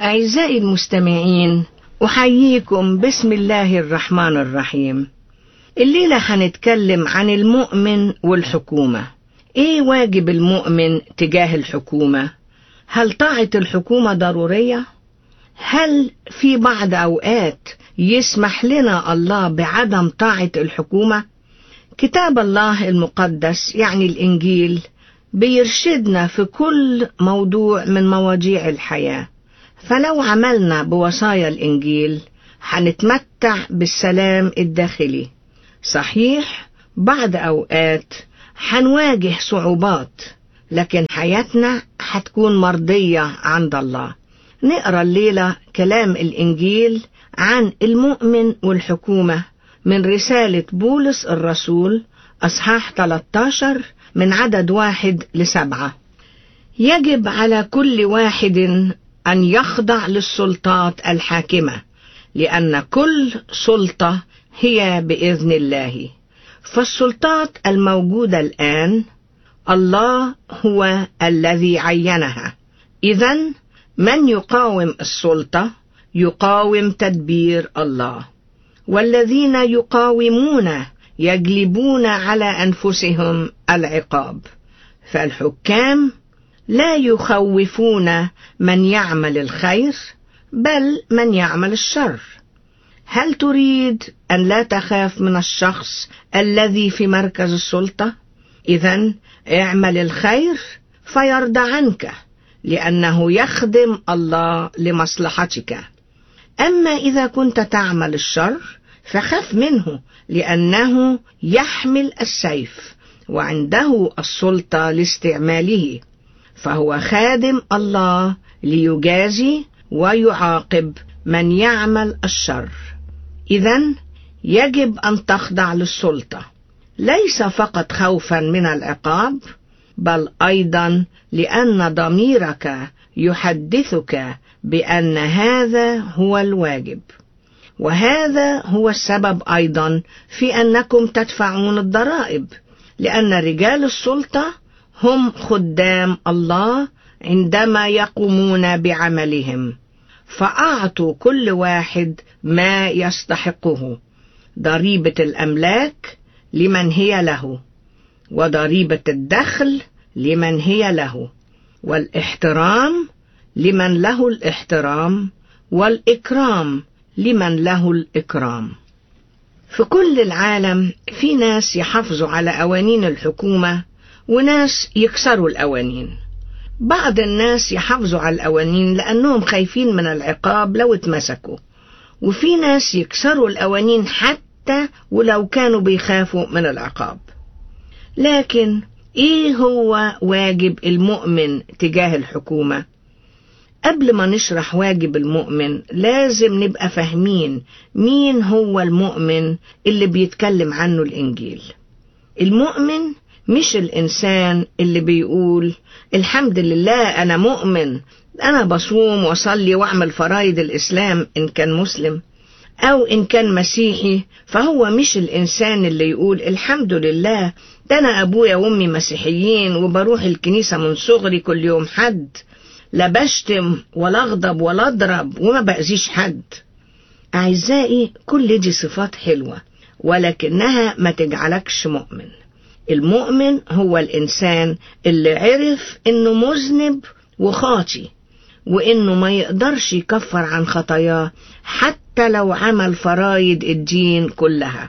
أعزائي المستمعين أحييكم بسم الله الرحمن الرحيم الليلة هنتكلم عن المؤمن والحكومة إيه واجب المؤمن تجاه الحكومة؟ هل طاعة الحكومة ضرورية؟ هل في بعض أوقات يسمح لنا الله بعدم طاعة الحكومة؟ كتاب الله المقدس يعني الإنجيل بيرشدنا في كل موضوع من مواضيع الحياة فلو عملنا بوصايا الإنجيل هنتمتع بالسلام الداخلي صحيح بعض أوقات هنواجه صعوبات لكن حياتنا هتكون مرضية عند الله نقرأ الليلة كلام الإنجيل عن المؤمن والحكومة من رسالة بولس الرسول أصحاح 13 من عدد واحد لسبعة يجب على كل واحد أن يخضع للسلطات الحاكمة لأن كل سلطة هي بإذن الله فالسلطات الموجودة الآن الله هو الذي عينها إذا من يقاوم السلطة يقاوم تدبير الله والذين يقاومون يجلبون على أنفسهم العقاب فالحكام لا يخوفون من يعمل الخير بل من يعمل الشر هل تريد أن لا تخاف من الشخص الذي في مركز السلطة؟ إذا اعمل الخير فيرضى عنك لأنه يخدم الله لمصلحتك أما إذا كنت تعمل الشر فخف منه لأنه يحمل السيف وعنده السلطة لاستعماله فهو خادم الله ليجازي ويعاقب من يعمل الشر إذا يجب أن تخضع للسلطة ليس فقط خوفا من العقاب بل أيضا لأن ضميرك يحدثك بأن هذا هو الواجب وهذا هو السبب أيضا في أنكم تدفعون الضرائب لأن رجال السلطة هم خدام الله عندما يقومون بعملهم فأعطوا كل واحد ما يستحقه ضريبة الأملاك لمن هي له وضريبة الدخل لمن هي له والاحترام لمن له الاحترام والإكرام لمن له الإكرام في كل العالم في ناس يحافظوا على قوانين الحكومة وناس يكسروا القوانين بعض الناس يحافظوا على القوانين لأنهم خايفين من العقاب لو اتمسكوا وفي ناس يكسروا القوانين حتى ولو كانوا بيخافوا من العقاب لكن ايه هو واجب المؤمن تجاه الحكومة قبل ما نشرح واجب المؤمن لازم نبقى فاهمين مين هو المؤمن اللي بيتكلم عنه الإنجيل المؤمن مش الإنسان اللي بيقول الحمد لله أنا مؤمن أنا بصوم وأصلي وأعمل فرايد الإسلام إن كان مسلم أو إن كان مسيحي فهو مش الإنسان اللي يقول الحمد لله ده أنا أبويا وأمي مسيحيين وبروح الكنيسة من صغري كل يوم حد لا بشتم ولا أغضب ولا أضرب وما بأذيش حد أعزائي كل دي صفات حلوة ولكنها ما تجعلكش مؤمن المؤمن هو الإنسان اللي عرف إنه مذنب وخاطي وإنه ما يقدرش يكفر عن خطاياه حتى لو عمل فرايد الدين كلها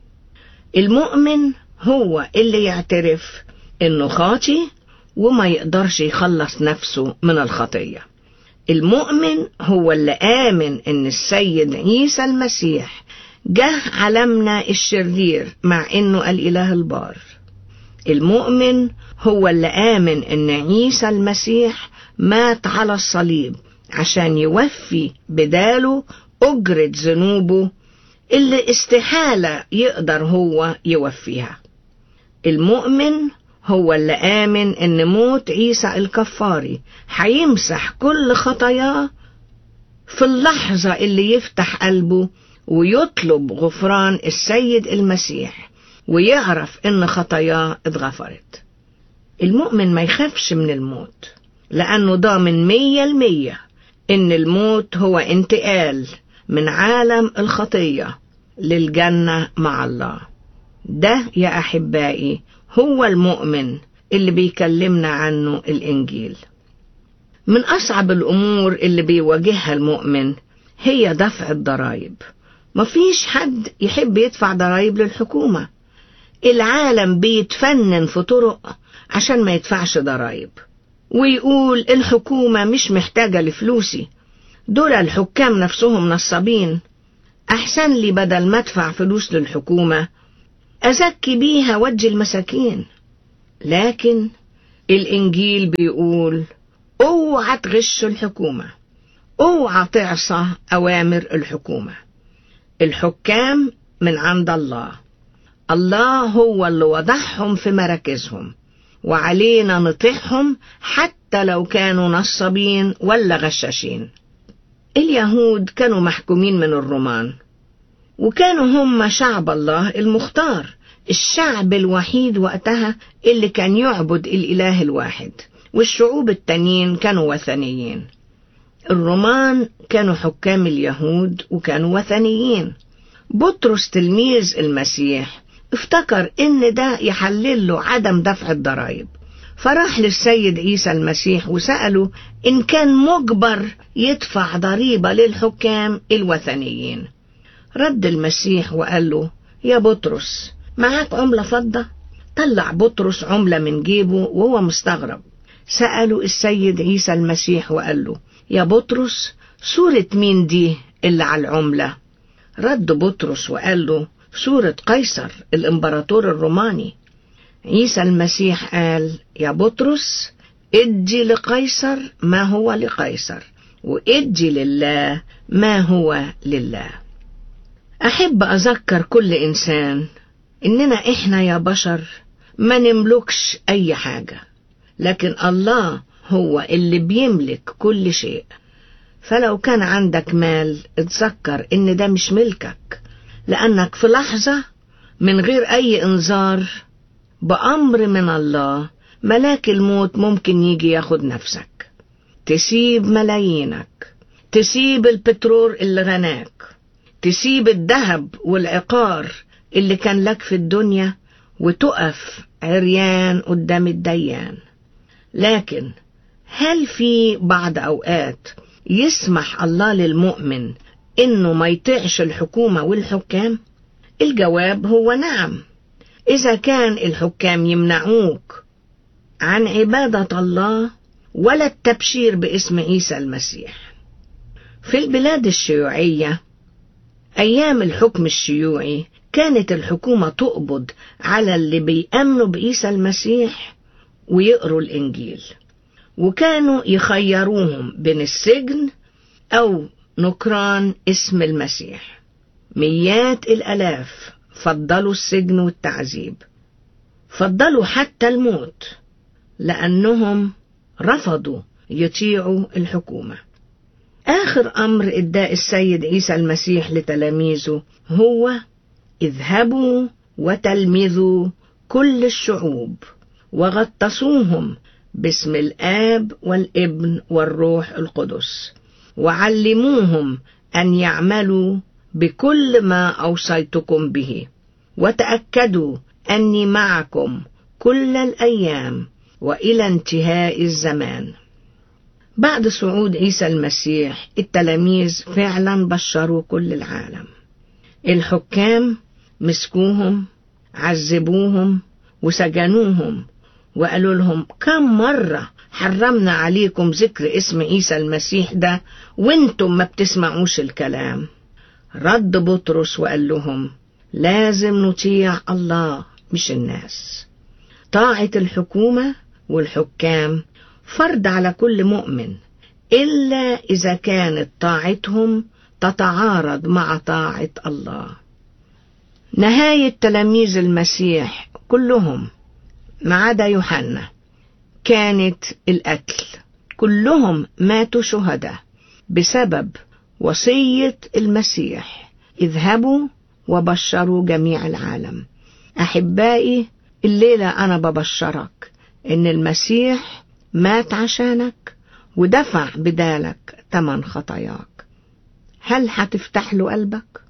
المؤمن هو اللي يعترف إنه خاطي وما يقدرش يخلص نفسه من الخطية المؤمن هو اللي آمن إن السيد عيسى المسيح جه علمنا الشرير مع إنه الإله البار المؤمن هو اللي آمن إن عيسى المسيح مات على الصليب عشان يوفي بداله أجرة ذنوبه اللي استحالة يقدر هو يوفيها المؤمن هو اللي آمن إن موت عيسى الكفاري هيمسح كل خطاياه في اللحظة اللي يفتح قلبه ويطلب غفران السيد المسيح ويعرف إن خطاياه اتغفرت المؤمن ما يخافش من الموت لأنه ضامن مية المية إن الموت هو انتقال من عالم الخطية للجنة مع الله ده يا أحبائي هو المؤمن اللي بيكلمنا عنه الإنجيل من أصعب الأمور اللي بيواجهها المؤمن هي دفع الضرائب مفيش حد يحب يدفع ضرائب للحكومة العالم بيتفنن في طرق عشان ما يدفعش ضرائب ويقول الحكومة مش محتاجة لفلوسي دول الحكام نفسهم نصابين أحسن لي بدل ما أدفع فلوس للحكومة أزكي بيها وجه المساكين لكن الإنجيل بيقول اوعى تغش الحكومة اوعى تعصى أوامر الحكومة الحكام من عند الله الله هو اللي وضعهم في مراكزهم وعلينا نطيعهم حتى لو كانوا نصابين ولا غشاشين اليهود كانوا محكومين من الرومان وكانوا هم شعب الله المختار الشعب الوحيد وقتها اللي كان يعبد الإله الواحد والشعوب التانيين كانوا وثنيين الرومان كانوا حكام اليهود وكانوا وثنيين بطرس تلميذ المسيح افتكر ان ده يحلل له عدم دفع الضرائب فراح للسيد عيسى المسيح وسأله إن كان مجبر يدفع ضريبة للحكام الوثنيين رد المسيح وقال له يا بطرس معاك عملة فضة طلع بطرس عملة من جيبه وهو مستغرب سأله السيد عيسى المسيح وقال له يا بطرس صورة مين دي اللي على العملة رد بطرس وقال له صورة قيصر الإمبراطور الروماني عيسى المسيح قال يا بطرس ادي لقيصر ما هو لقيصر وادي لله ما هو لله أحب أذكر كل إنسان إننا إحنا يا بشر ما نملكش أي حاجة لكن الله هو اللي بيملك كل شيء فلو كان عندك مال اتذكر إن ده مش ملكك لأنك في لحظة من غير أي إنذار بأمر من الله ملاك الموت ممكن يجي ياخد نفسك تسيب ملايينك تسيب البترول اللي غناك تسيب الذهب والعقار اللي كان لك في الدنيا وتقف عريان قدام الديان لكن هل في بعض أوقات يسمح الله للمؤمن إنه ما يطيعش الحكومة والحكام؟ الجواب هو نعم إذا كان الحكام يمنعوك عن عبادة الله ولا التبشير باسم عيسى المسيح في البلاد الشيوعية أيام الحكم الشيوعي كانت الحكومة تقبض على اللي بيأمنوا بعيسى المسيح ويقروا الإنجيل وكانوا يخيروهم بين السجن أو نكران اسم المسيح ميات الألاف فضلوا السجن والتعذيب فضلوا حتى الموت لأنهم رفضوا يطيعوا الحكومة آخر أمر إداء السيد عيسى المسيح لتلاميذه هو اذهبوا وتلمذوا كل الشعوب وغطسوهم باسم الآب والابن والروح القدس وعلموهم أن يعملوا بكل ما أوصيتكم به وتأكدوا أني معكم كل الأيام وإلى انتهاء الزمان بعد صعود عيسى المسيح التلاميذ فعلا بشروا كل العالم الحكام مسكوهم عذبوهم وسجنوهم وقالوا لهم كم مرة حرمنا عليكم ذكر اسم عيسى المسيح ده وانتم ما بتسمعوش الكلام رد بطرس وقال لهم لازم نطيع الله مش الناس طاعة الحكومة والحكام فرض على كل مؤمن إلا إذا كانت طاعتهم تتعارض مع طاعة الله نهاية تلاميذ المسيح كلهم ما عدا يوحنا كانت القتل كلهم ماتوا شهداء بسبب وصية المسيح اذهبوا وبشروا جميع العالم أحبائي الليلة أنا ببشرك إن المسيح مات عشانك ودفع بدالك تمن خطاياك هل هتفتح له قلبك؟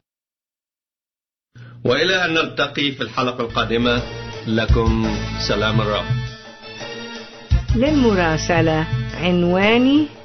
وإلى أن نلتقي في الحلقة القادمة لكم سلام الرب للمراسلة عنواني